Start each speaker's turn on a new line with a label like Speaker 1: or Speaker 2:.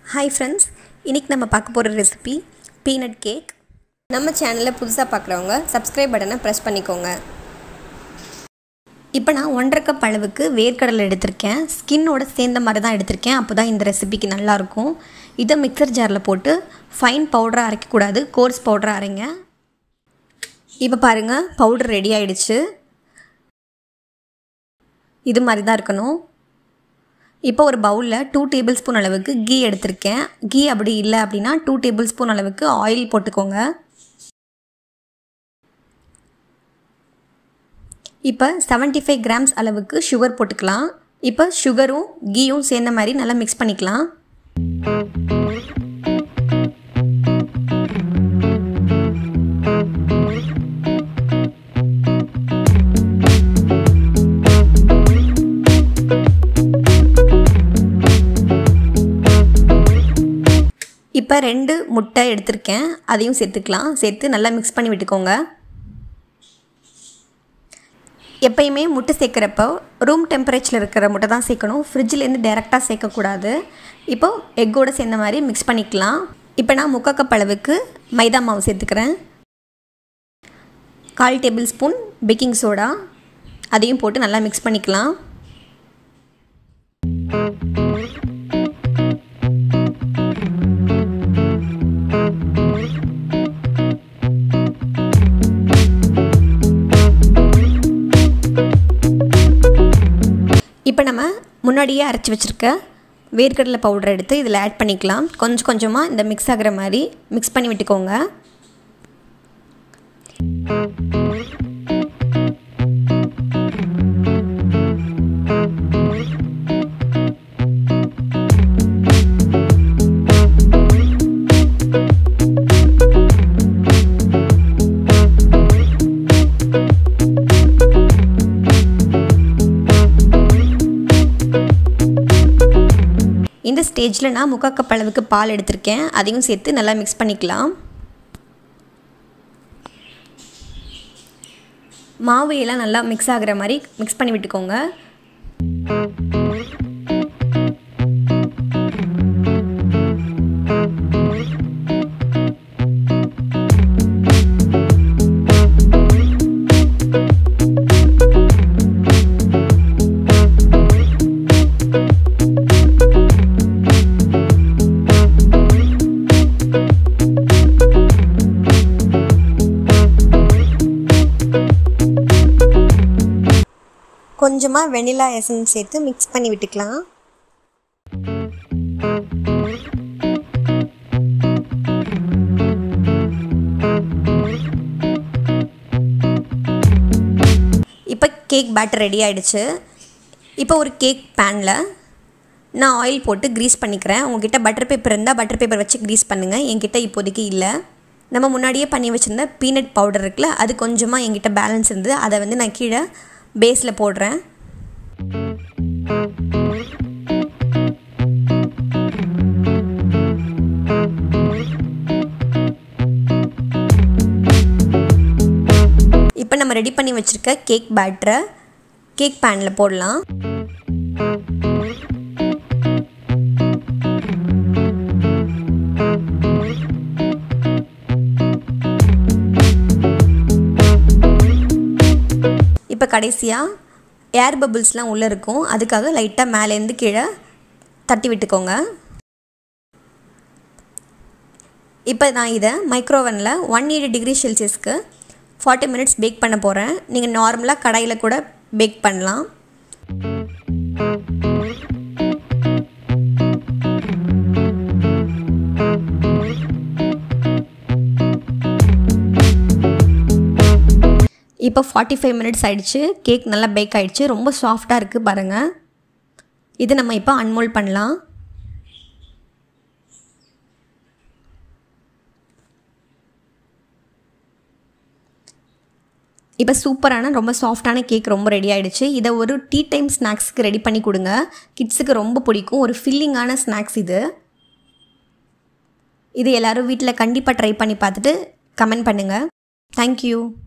Speaker 1: hi friends இன்றைக்கி நம்ம பார்க்க போகிற ரெசிபி பீனட் கேக் நம்ம சேனலில் புதுசாக பார்க்குறவங்க சப்ஸ்கிரைப் பட்டனை ப்ரெஸ் பண்ணிக்கோங்க இப்போ நான் ஒன்றரை கப் அளவுக்கு வேர்க்கடலை எடுத்திருக்கேன் ஸ்கின்னோட சேர்ந்த மாதிரி தான் எடுத்திருக்கேன் அப்போ தான் இந்த ரெசிபிக்கு நல்லாயிருக்கும் இதை மிக்சர் ஜாரில் போட்டு ஃபைன் பவுடராக அரைக்கக்கூடாது கோர்ஸ் பவுடராக அரைங்க இப்போ பாருங்கள் பவுடர் ரெடி ஆயிடுச்சு இது மாதிரி தான் இருக்கணும் இப்போ ஒரு பவுலில் டூ டேபிள் ஸ்பூன் அளவுக்கு கீ எடுத்திருக்கேன் கீ அப்படி இல்லை அப்படின்னா டூ டேபிள் ஸ்பூன் அளவுக்கு ஆயில் போட்டுக்கோங்க இப்போ செவன்ட்டி ஃபைவ் கிராம்ஸ் அளவுக்கு சுகர் போட்டுக்கலாம் இப்போ சுகரும் கீயும் சேர்ந்த மாதிரி நல்லா மிக்ஸ் பண்ணிக்கலாம் இப்போ ரெண்டு முட்டை எடுத்திருக்கேன் அதையும் சேர்த்துக்கலாம் சேர்த்து நல்லா மிக்ஸ் பண்ணி விட்டுக்கோங்க எப்பயுமே முட்டை சேர்க்குறப்போ ரூம் டெம்பரேச்சரில் இருக்கிற முட்டை தான் சேர்க்கணும் ஃப்ரிட்ஜிலேருந்து டேரெக்டாக சேர்க்கக்கூடாது இப்போது எக்கோடு சேர்ந்த மாதிரி மிக்ஸ் பண்ணிக்கலாம் இப்போ நான் முக்கால் கப் அளவுக்கு மைதா மாவு சேர்த்துக்கிறேன் கால் டேபிள் ஸ்பூன் பேக்கிங் சோடா அதையும் போட்டு நல்லா மிக்ஸ் பண்ணிக்கலாம் இப்போ நம்ம முன்னாடியே அரைச்சி வச்சுருக்க வேர்க்கடலை பவுடர் எடுத்து இதில் ஆட் பண்ணிக்கலாம் கொஞ்சம் கொஞ்சமாக இந்த மிக்ஸ் ஆகிற மாதிரி மிக்ஸ் பண்ணி விட்டுக்கோங்க இந்த ஸ்டேஜில் நான் முக்கால் கப் அளவுக்கு பால் எடுத்திருக்கேன் அதையும் சேர்த்து நல்லா மிக்ஸ் பண்ணிக்கலாம் மாவு எல்லாம் நல்லா மிக்ஸ் ஆகிற மாதிரி மிக்ஸ் பண்ணி விட்டுக்கோங்க கொஞ்சமாக வெனிலா எசன்ஸ் சேர்த்து மிக்ஸ் பண்ணி விட்டுக்கலாம் இப்போ கேக் பேட்டர் ரெடி ஆகிடுச்சு இப்போ ஒரு கேக் பேனில் நான் ஆயில் போட்டு க்ரீஸ் பண்ணிக்கிறேன் உங்ககிட்ட பட்டர் பேப்பர் இருந்தால் பட்டர் பேப்பர் வச்சு க்ரீஸ் பண்ணுங்கள் என்கிட்ட இப்போதைக்கு இல்லை நம்ம முன்னாடியே பண்ணி வச்சுருந்த பீனட் பவுடர் இருக்குல்ல அது கொஞ்சமாக என்கிட்ட பேலன்ஸ் இருந்து அதை வந்து நான் கீழே பேஸில் போடுறேன் இப்போ நம்ம ரெடி பண்ணி வச்சுருக்க கேக் பேட்டரை கேக் பேனில் போடலாம் இப்போ கடைசியாக ஏர் பபிள்ஸ்லாம் உள்ளே இருக்கும் அதுக்காக லைட்டாக மேலேருந்து கீழே தட்டி விட்டுக்கோங்க இப்போ நான் இதை மைக்ரோவனில் ஒன் எயிட்டி டிகிரி செல்சியஸ்க்கு ஃபார்ட்டி மினிட்ஸ் பேக் பண்ண போகிறேன் நீங்கள் நார்மலாக கடையில் கூட பேக் பண்ணலாம் இப்போ ஃபார்ட்டி ஃபைவ் மினிட்ஸ் ஆகிடுச்சு கேக் நல்லா பேக் ஆகிடுச்சு ரொம்ப சாஃப்டாக இருக்குது பாருங்கள் இது நம்ம இப்போ அன்மோல் பண்ணலாம் இப்போ சூப்பரான ரொம்ப சாஃப்டான கேக் ரொம்ப ரெடி ஆகிடுச்சு இதை ஒரு டீ டைம் ஸ்நாக்ஸுக்கு ரெடி பண்ணி கொடுங்க கிட்ஸுக்கு ரொம்ப பிடிக்கும் ஒரு ஃபில்லிங்கான ஸ்நாக்ஸ் இது இது எல்லோரும் வீட்டில் கண்டிப்பாக ட்ரை பண்ணி பார்த்துட்டு கமெண்ட் பண்ணுங்கள் தேங்க்யூ